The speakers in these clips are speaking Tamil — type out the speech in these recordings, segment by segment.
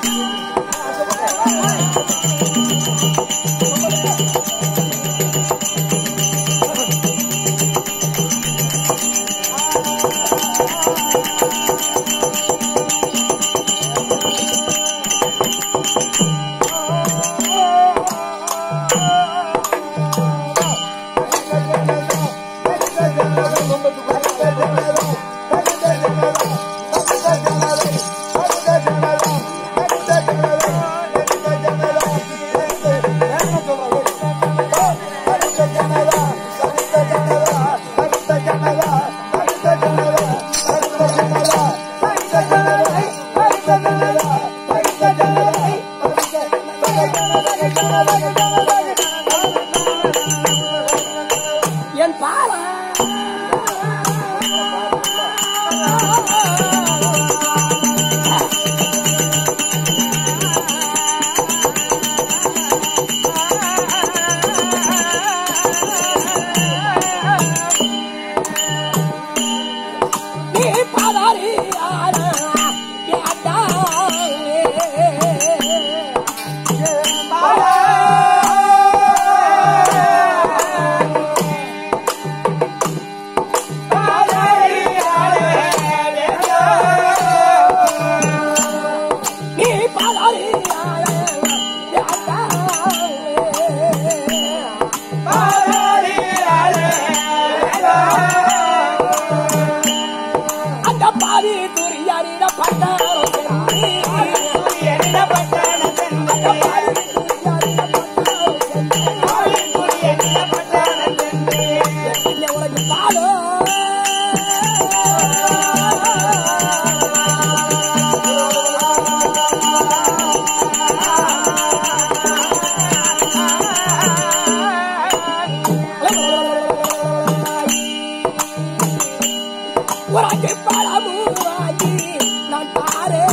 என் பாலா நீ பாதாரி ஆனா நீ பாதாரி அந்த பாவி துரியாரிட பட்டாரம் அந்த பாவி துரியாரிட பட்டாரம் என்ன உனக்கு பாலோ உனக்கு பழமுவாகி நான் பாரு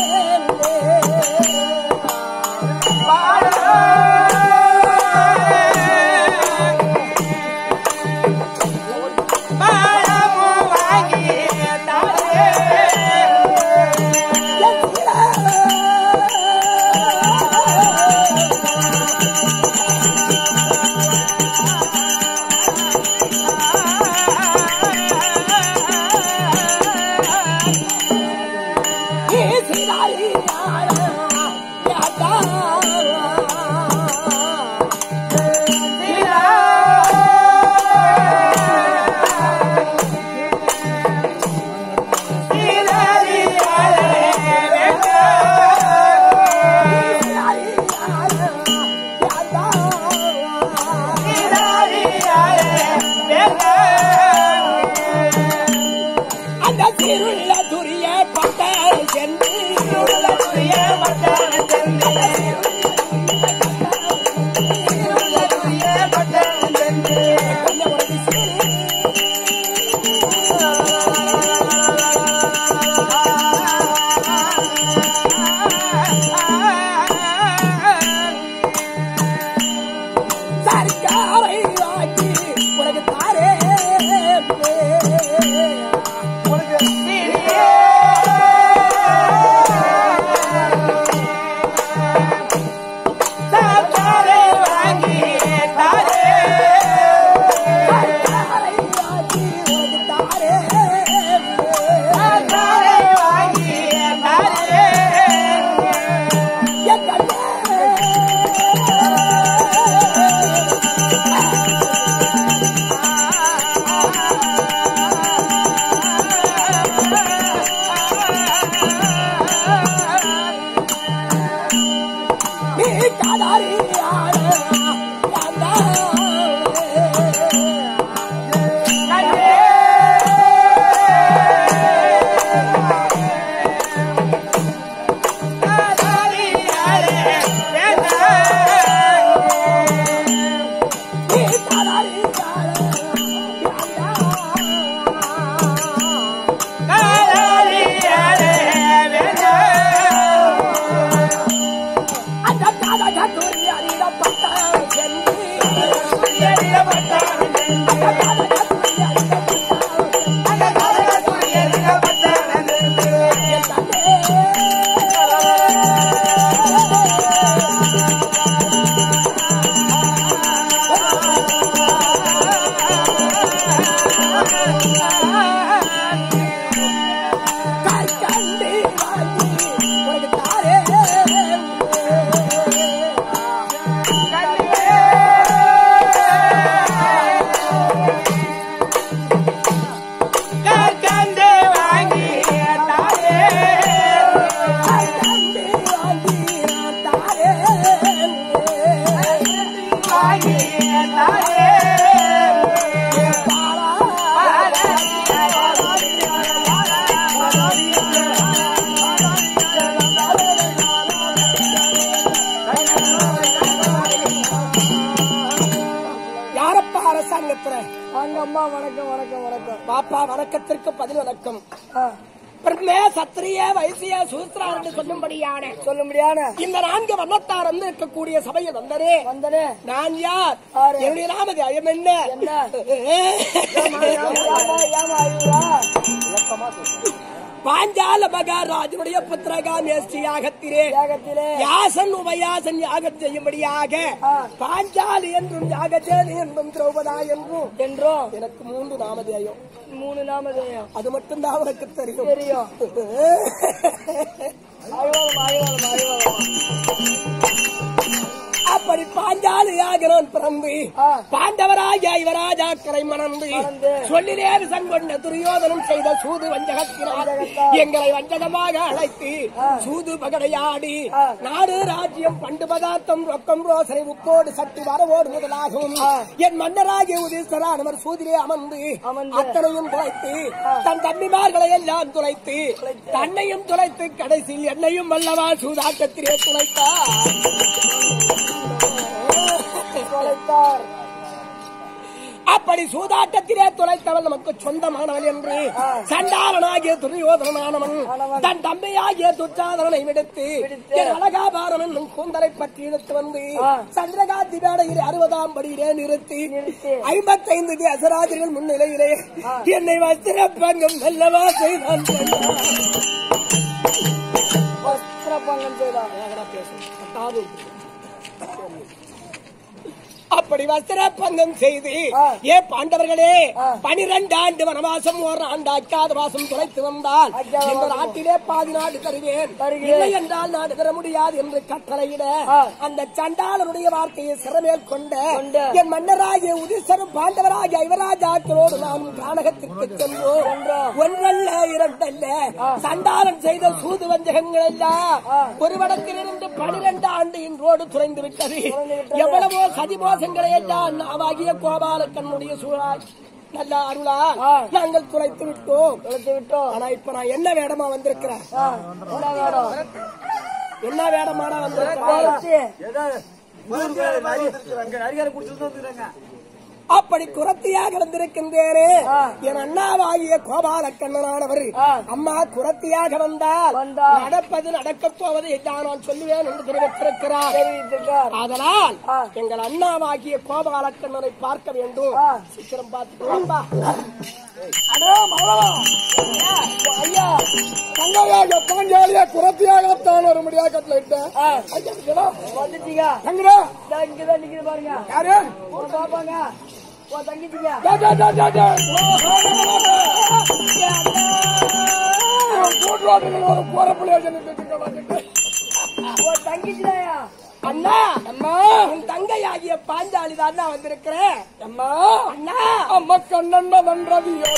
அந்த திருள்ள துரிய பட்டாள் சென்று எங்க அம்மா வணக்கம் வணக்கம் வணக்கம் பாப்பா வணக்கத்திற்கு பதில் வணக்கம் ஆ, பிரம்மே சத்திரிய வைசிய சூத்ரா என்று சொல்லும்படியான சொல்ல முடியாத இந்த நான்கு வண்ணத்தார் வந்து இருக்கக்கூடிய சபையில் வந்தனே வந்தனே நான் யார் யாரு? என்னுடைய நாமதி ஐயம் என்ன என்ன? ஏமா ஏமா ஐயா பாஞ்சால மகாராஜனுடைய புத்திரகாமேஸ்டி யாகத்திலே யாகத்திலே யாசன் உபயாசன் யாகம் செய்யும்படியாக ஆ. பாஞ்சாலி என்றும் யாகஜேதி என்றும் திரௌபதா என்றும் என்றும் எனக்கு மூன்று நாமதேயம் மூணு நாமதேயம் அது மட்டும்தான் உனக்கு தெரியும் தெரியும் ஆய்வாளம் ஆய்வாளம் ஆய்வாளம் அப்படி பாஞ்சாலி யாகிறோன் பிறந்து ஆ. பாண்டவராஜா யுவராஜாக்கரை மணந்து மணந்து. சொல்லிலே விசங்கொண்ட துரியோதனம் செய்த சூது வஞ்சகத்தினால் வஞ்சகத்தால். எங்களை வஞ்சகமாக அழைத்து ஆ. சூது பகடையாடி ஆ. நாடு ராஜ்யம் பண்டு பதார்த்தம் ரொக்கம் ரோசனை உப்போடு சட்டி வரவோடு முதலாகவும் ஆ. என் மன்னராகிய உதீஸ்வரானவர் சூதிலே அமர்ந்து அமர்ந்து. அத்தனையும் துளைத்து ஆ. தன் தம்பிமார்களை எல்லாம் துளைத்து தன்னையும் துளைத்து கடைசியில் என்னையும் வல்லவா சூதாட்டத்திலே துளைத்தார் தொலைத்தார் அப்படி சூதாட்டத்திலே துளைத்தவன் நமக்கு சொந்தமானவன் என்று ஆ. சண்டாளனாகிய துரியோதனமானவன் ஆனவன். தன் தம்பியாகிய துச்சாதனனை விடுத்து விடுத்து. என் அழகாபாரம் என்னும் கூந்தலை பற்றி இழுத்து வந்து ஆ. சந்திரகாந்தி மேடையில் அறுபதாம் படியிலே நிறுத்தி நிறுத்தி. ஐம்பத்தைந்து தேசராஜர்கள் முன்னிலையிலே என்னை வஸ்திர பங்கம் நல்லவா செய்தான் வஸ்திர பங்கம் செய்தார் அப்படி வஸ்திர பங்கம் செய்து ஆ. ஏ பாண்டவர்களே ஆ. பனிரெண்டு ஆண்டு வனவாசம் ஒரு ஆண்டு அக்காத வாசம் துளைத்து வந்தால் அஜ்ஞாத இந்த வாசம். நாட்டிலே பாதி நாடு தருவேன் தருகிறேன். இல்லை என்றால் நாடு தர முடியாது என்று கட்டளையிட ஆ. அந்த சண்டாளனுடைய வார்த்தையை சிறமேல் கொண்ட கொண்ட. என் மன்னராகிய உதிசரும் பாண்டவராகிய ஐவராஜாக்களோடு நானும் கானகத்திற்கு சென்றோம் சென்றோம். ஒன்றல்ல இரண்டல்ல சண்டாளன் செய்த சூது வஞ்சகங்கள் எல்லாம் ஆ. ஒரு வடத்திலிருந்து பனிரெண்டு ஆண்டு இன்றோடு துறைந்து விட்டது துறைந்து விட்டது. எவ்வளவோ சதிமோசங்களை எல்லாம் நாவாகிய கோபால கண்ணுடைய சூழாய் நல்ல அருளா ஆ. நாங்கள் துளைத்து விட்டோம் தொலைத்து விட்டோம் ஆனா இப்ப நான் என்ன வேடமா வந்திருக்கிறேன் ஆ, என்ன வேணும் என்ன வேடமாடா வந்திருக்கிறேன் குறைச்சி அப்படி குரத்தியாக வந்திருக்கின்றேனே ஆ. என் அண்ணாவாகிய கோபால கண்ணனானவர் ஆ. அம்மா குரத்தியாக வந்தால் வந்தால். நடப்பது நடக்கப் போவது எல்லாம் நான் சொல்லுவேன் என்று தெரிவித்திருக்கிறார் தெரிவித்திருக்கார் அதனால் ஆ. எங்கள் அண்ணாவாகிய கோபால கண்ணனை பார்க்க வேண்டும் ஆ. சீக்கிரம் பார்த்துக்கோப்பா அடோ மகளா ஐயா தங்கையாக பாஞ்சாலியா குரத்தியாகத்தான் ஒரு முடியா கட்டளையிட்டேன் ஆ, ஐயா, இதோ, வந்துட்டீங்க தங்கடா, இதோ இங்கதான் நிக்குது பாருங்க யாரு? உங்க பாப்பாங்க உன் தங்கச்சிங்க டா, டா, டா, டா, டா. கூட்டுவாட்டுல ஒரு போற புள்ளைய நின்னுட்டு இருக்க வந்துட்டு. உன் தங்கச்சிதாயா அண்ணா அம்மா உன் தங்கையாகிய பாஞ்சாலி தான் வந்திருக்கிறேன் அம்மா அண்ணா அம்மா கண்ணன் வென்றதியோ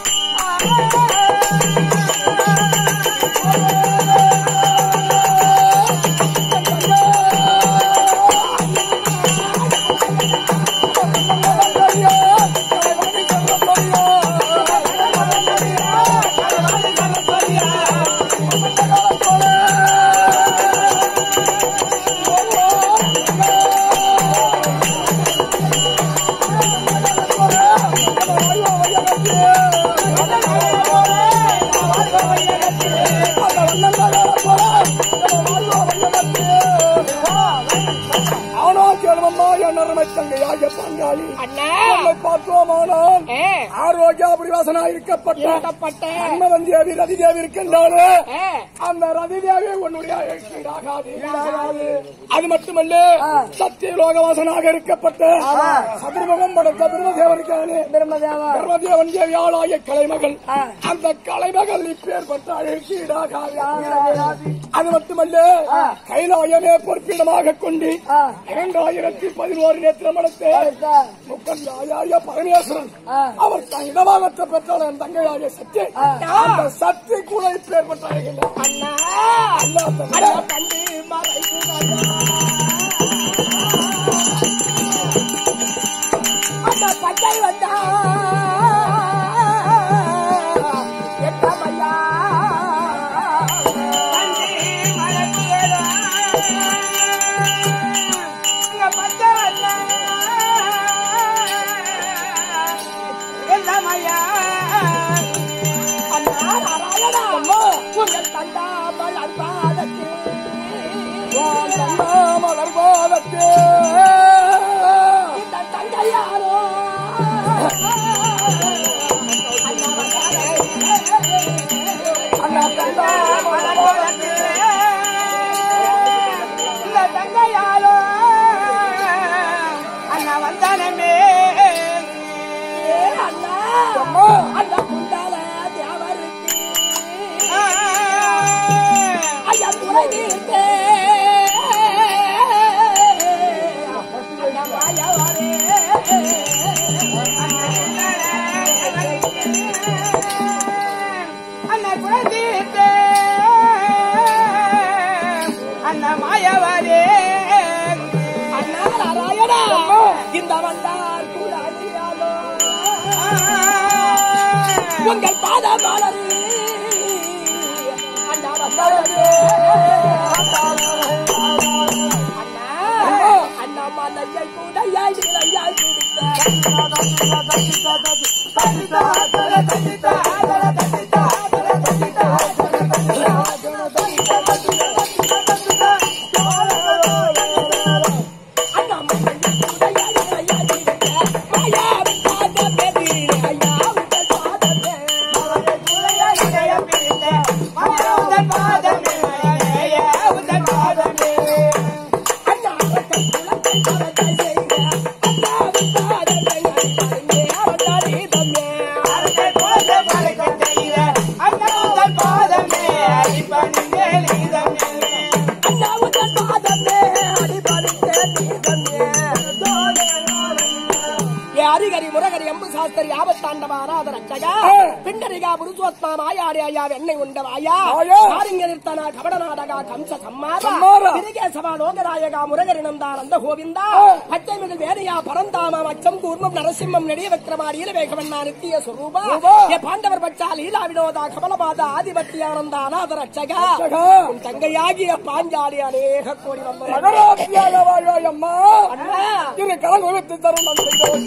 அவனோ கேளுமம்மா என் அருமை தங்கையாகிய பங்காளி அண்ணா உன்னை பார்த்தோமானால் ஏ, ஆரோக்கிய பிரிவாசனா இருக்கப்பட்ட இருக்கப்பட்ட. அன்னவன் தேவி ரதி தேவி இருக்கின்றாலே ஏ, அந்த ரதி தேவி உன்னுடைய ஈடாகாது. அது மட்டுமல்ல சத்தியலோகவாசனாக இருக்கப்பட்ட சதுர்முகம் படைத்த பிரம்மதேவனுக்கானே பிரம்மதேவா பிரம்மதேவன் தேவியாளாய கலைமகள் அந்த கலைமகள் இப்பேற்பட்ட அழகு ஈடாகாது அது மட்டுமல்ல கைலாயமே பொறுப்பிடமாக கொண்டு இரண்டாயிரத்தி பதினோரு நேற்று மடத்தை முக்கந்தாயாய பரமேஸ்வரன் அவர் தங்கமாக பெற்றால் என் தங்கையாகிய சக்தி அந்த சக்தி கூட இப்பேற்பட்ட அழகில்லை அண்ணா அல்லா தவிர அண்ணா கண்டு மறைவுதாயா. அந்த பச்சை வந்தா எட்டமையா கண்டு மறைவுதாயா. இந்த பச்சை வந்தா மலர் பாதத்தே இந்த தங்கையாரோ அண்ணா தந்தா மலர் பாதத்தே இந்த தங்கையாரோ அண்ணா வந்தானமே அண்ணா அம்மா அண்ணா குண்டால தேவருக்கு ஐயா துணை நீர்த்தே அண்ணா மாயவரே அண்ணா துணை தீர்த்தே அண்ணா மாயவரே அண்ணா நாராயணா இந்த வந்தார் கூடாதியாலோ உங்கள் பாத மலரு அண்ணா வந்தாரே அண்ணா அண்ணா மலையை கூட யாய் யாய் அண்ணா மலையை கூட யாய் யாய் மாயா பாத பேரி ஐயா உங்கள் பாதமே அண்ணா உங்கள் குலத்தை பரத்தை செய்க அண்ணா உங்கள் பாதமே அண்ணே அவதாரி தம்மே அண்ணா உங்கள் பாதமே அடிபணித்தே நீ தம்மே ஏ ஹரிகரி முரகரி அம்பு சாஸ்திரி ஆபத்தாண்டவ அநாத ரட்சகா பிண்டரிகா புருஷோத்மா மாயாடி ஐயா வெண்ணை உண்டவாயா ஆயா. காரிங்க நிறுத்தனா கபட நாடகா கம்ச சம்மார சம்மார. விரிகேசவா லோகநாயகா முரகரி நந்தானந்த கோவிந்தா பச்சை மிகு வேணியா பரந்தாம அச்சம் கூர்மம் நரசிம்மம் நெடிய விக்ரமாடியில வேகவண்ணா நித்திய சுரூபா ரூபா. ஏ பாண்டவர் பச்சா லீலா வினோதா கமலபாத ஆதிபத்தியானந்த அநாத ரட்சகா ரட்சகா. உன் தங்கையாகிய பாஞ்சாலி அநேக கோடி வந்த நகராட்சியாக வாழ்வாய் அம்மா அண்ணா இரு கலங்க விட்டு தருணம் செய்தோம்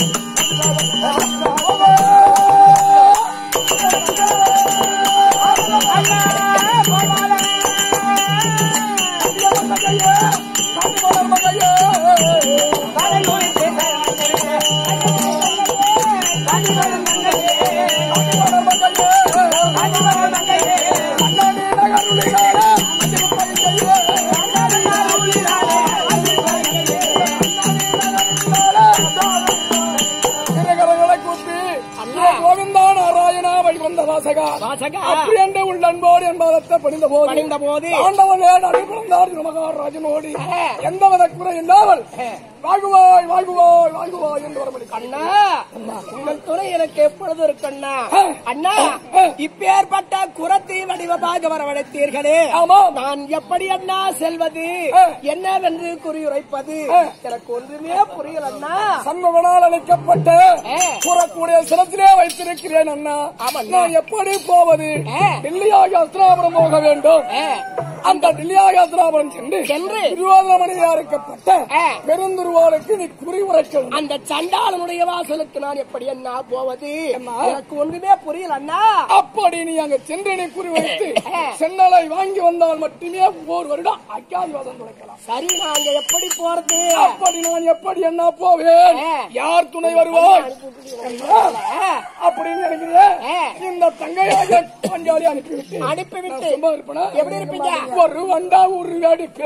திருகரங்களை கூப்பி கோவிந்தா நாராயணா வழிவந்த வாசகா வாசகா. அப்படி என்று உள்ளன்போடு என்பதத்தை பணிந்த போது பணிந்த போது ஆண்டவனே நடைபெறுந்தார் திருமகாராஜனோடு எந்தவித குறை இல்லாமல் வாழ்குவாய் வாழ்குவாய் வாழ்குவாய் என்று வரமளி அண்ணா உங்கள் துணை எனக்கு எப்பொழுது இருக்கு அண்ணா அண்ணா இப்பேற்பட்ட குரத்தை வடிவமாக வரவழைத்தீர்களே ஆமா நான் எப்படி அண்ணா செல்வது என்னவென்று குறியுரைப்பது எனக்கு ஒன்றுமே புரியல அண்ணா சண்முகனால் அழைக்கப்பட்ட ஆ. கூறக்கூடிய சிரத்திலே வைத்திருக்கிறேன் அண்ணா நான் எப்படி போவது ஆ. டில்லியாக அஸ்திராபுரம் போக வேண்டும் ஆ, அந்த டில்லியாக அஸ்திராபுரம் சென்று சென்று திருவாதிரமணியா இருக்கப்பட்ட ஆ. பெருந்துருவாளுக்கு நீ குறி உரைக்கணும் அந்த சண்டாளனுடைய வாசலுக்கு நான் எப்படி அண்ணா போவது எனக்கு ஒன்றுமே புரியல அண்ணா அப்படி நீ அங்க சென்று நீ குறி வைத்து ஆ. சென்னலை வாங்கி வந்தால் மட்டுமே ஒரு வருடம் அக்காதிவாதம் துடைக்கலாம் சரி நாங்க எப்படி போறது அப்படி நான் எப்படி என்ன போவேன் ஆ. யார் துணை வருவாய் ஆ, அப்படின்னு நினைக்கிறேன் ஆ. இந்த தங்கையாக பஞ்சாலி அனுப்பிவிட்டு அனுப்பிவிட்டு நான் சும்மா இருப்பேனா? எப்படி இருப்பீங்க? ஒரு வண்டா ஒரு வேடிக்கை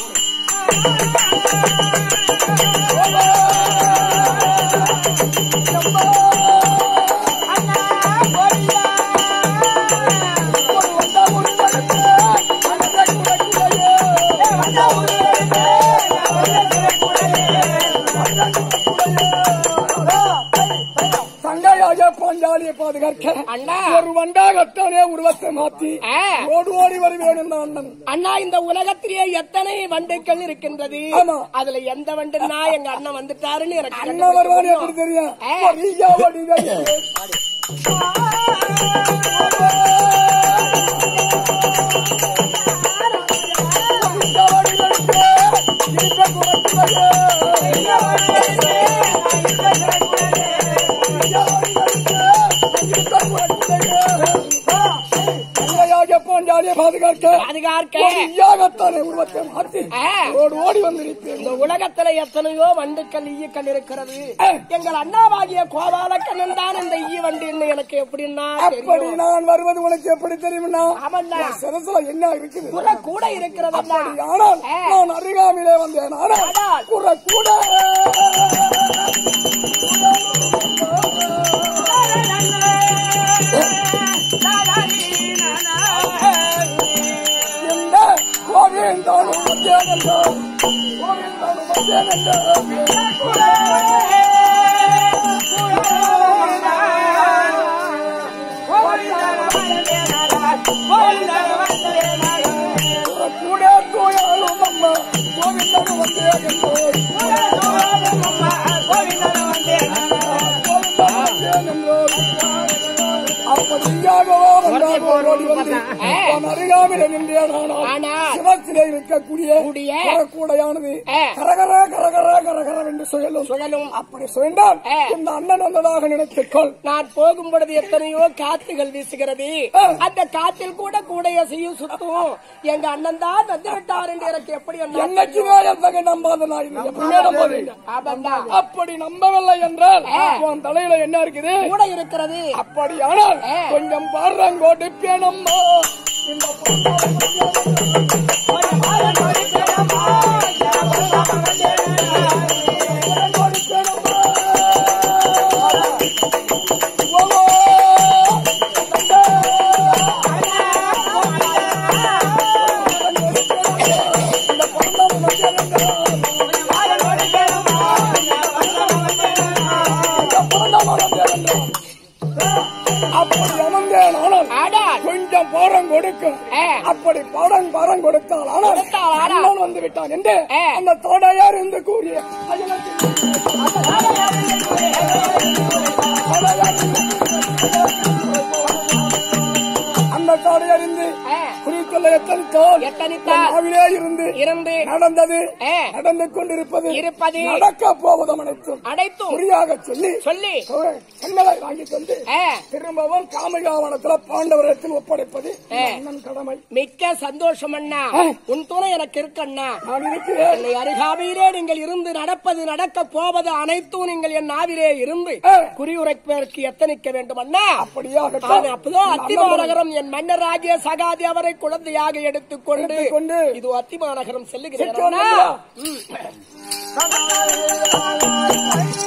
ஒரு வண்டா ஒரு வேடிக்கை. அந்த குலக்குலையே. தங்கையாக பாஞ்சாலியை பாதுகாக்க அண்ணா ஒரு வண்டாகத்தானே உருவத்தை மாத்தி ஆ. ஓடி ஓடி வருவேன் என்ற அண்ணன் அண்ணா இந்த உலகத்திலேயே எத்தனை வண்டுகள் இருக்கின்றது ஆமா. அதுல எந்த வண்டுன்னா எங்க அண்ணன் வந்துட்டாருன்னு எனக்கு அண்ணன் வருவான்னு எப்படி தெரியும் ஆ. பொறியா வடிவேலு. பொறியா வடிவேலுக்கு இருக்க குறைக்குறையே. பொறியா வடிவேலுக்கு இருக்க குறைக்குறையே. தங்கையாக பாஞ்சாலியை பாதுகாக்க பாதுகாக்க பொறியாகத்தான் பார்த்தானே உருவத்தை மாற்றி ஆ. ஓடி ஓடி வந்திருப்பேன் இந்த உலகத்துல எத்தனையோ வண்டுக்கள் ஈயக்கள் இருக்கிறது எங்கள் அண்ணாவாகிய கோபாலக்கண்ணன் தான் இந்த ஈய வண்டுன்னு எனக்கு எப்படின்னா அப்படி தெரியும் நான் வருவது உனக்கு எப்படி தெரியும்னா ஆமண்ணா என் சிரசுல என்ன இருக்குது குறை கூட இருக்கிறதா ஆனால் ஆ. நான் அருகாமையிலே வந்தேன் ஆனால் ஆனால் குற கூட இந்த கோவிந்தாலும் வந்தேன் என்றால் கோவிந்தாலும் வந்தேன் என்றால் குற கூட தூயாலும் அம்மா கோவிந்தாலும் வந்தேன் என்றால் கோவிந்தாலும் வந்தேன் என்றால் அப்படியாகவோ வந்தார் ஓடி வந்து அவன் அருகாமையில நின்றேன் ஆனால் ஆனால் சிவத்திலே இருக்கக்கூடிய கூடிய கூடையானது ஆ. கரகர கரகர கரகர என்று சுழலும் சுழலும் அப்படி சுழண்டால் ஆ. இந்த அண்ணன் வந்ததாக நினைத்துக்கொள் நான் போகும் பொழுது எத்தனையோ காத்துகள் வீசுகிறது ஆ. அந்த காத்தில் கூட கூடைய செய்யும் சுத்தும் எங்க அண்ணன் தான் வந்து விட்டார் என்று எனக்கு எப்படி அண்ணா என்னைக்குமே எத்தகைய நம்பாத நான் இல்லை. எப்பவுமே நம்பாதீங்க. ஆமாண்டா. அப்படி நம்பவில்லை என்றால் ஆ. உன் தலையில என்ன இருக்குது கூட இருக்கிறது அப்படியானால் ஆ. கொஞ்சம் பாடுறாங்கோட்டு பேணம்மா இந்த அப்படி அமர்ந்தேன் ஆனால் ஆனால் கொஞ்சம் பாடம் கொடுக்க ஆ. அப்படி பாடம் பாடம் கொடுத்தால் ஆனால் கொடுத்தால் ஆனால் அண்ணன் வந்து விட்டான் என்று ஆ. அந்த தோடையார் என்று கூறிய அந்த தோடையார் இருந்து ஆ. குறிக்கொள்ள எத்தனித்தோல் எத்தனித்தால் நாவிலே இருந்து இருந்து நடந்தது ஆ. நடந்து கொண்டிருப்பது இருப்பது நடக்க போவதும் அனைத்தும் அனைத்தும் குறியாக சொல்லி சொல்லி கண்ணலை வாங்கி தந்து ஆ, திரும்பவும் காமகாவனத்துல பாண்டவரத்தில் ஒப்படைப்பது ஆ. அண்ணன் கடமை மிக்க சந்தோஷம் அண்ணா உன் துணை எனக்கு இருக்கு அண்ணா நான் இருக்கிறேன் என்னை அருகாமையிலே நீங்கள் இருந்து நடப்பது நடக்க போவது அனைத்தும் நீங்கள் என் நாவிலே இருந்து ஆ. குறியுரைப்பதற்கு எத்தனிக்க வேண்டும் அண்ணா அப்படியாக நான் அப்பதான் அத்திமாநகரம் என் மன்னராகிய சகாதி அவரை குழந்தையாக எடுத்துக்கொண்டு எடுத்துக்கொண்டு இது அத்திமாநகரம் செல்லுகிறேன் சென்றோம் அண்ணா. அல்லவா?